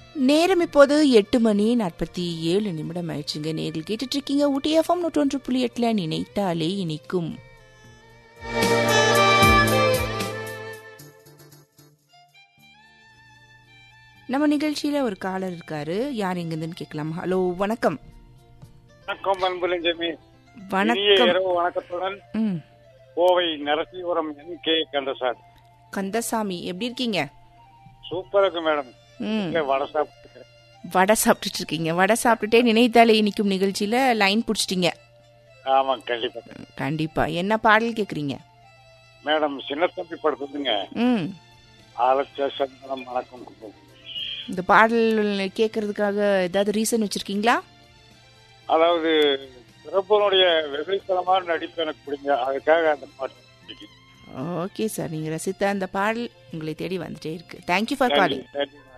நேரம் இப்போது எட்டு மணி நாற்பத்தி ஏழு நிமிடம் ஆயிடுச்சுங்க நேரில் கேட்டுட்டு இருக்கீங்க ஊட்டி எஃப்எம் நூற்றொன்று புள்ளி எட்டுல நினைத்தாலே இனிக்கும் நம்ம நிகழ்ச்சியில ஒரு காலர் இருக்காரு யார் எங்கிருந்துன்னு கேட்கலாம் ஹலோ வணக்கம் வணக்கம் அன்புலஞ்சமி இனிய வணக்கம் இரவு வணக்கத்துடன் ம் கோவை நரசிபுரம் என் கே கந்தசாமி கந்தசாமி எப்படி இருக்கீங்க சூப்பரா இருக்கு மேடம் ம் இல்ல வடை சாப்பிட்டு வடை சாப்பிட்டுட்டு இருக்கீங்க வடை சாப்பிட்டுட்டே நினைத்தாலே இனிக்கும் நிகழ்ச்சியில லைன் பிடிச்சிட்டீங்க ஆமா கண்டிப்பா கண்டிப்பா என்ன பாடல் கேக்குறீங்க மேடம் சின்ன தம்பி படுத்துதுங்க ம் ஆலச்ச சந்தனம் வணக்கம் இந்த பாடல் கேட்கறதுக்காக ஏதாவது ரீசன் வச்சிருக்கீங்களா அதாவது சிறப்பனுடைய வெகுளித்தனமான நடிப்பு எனக்கு பிடிங்க அதுக்காக அந்த பாட்டு பிடிக்கும். ஓகே சார் நீங்க ரசித்த அந்த பாடல் உங்களை தேடி வந்துட்டே இருக்கு தேங்க்யூ ஃபார் நன்றி, காலிங் நன்றி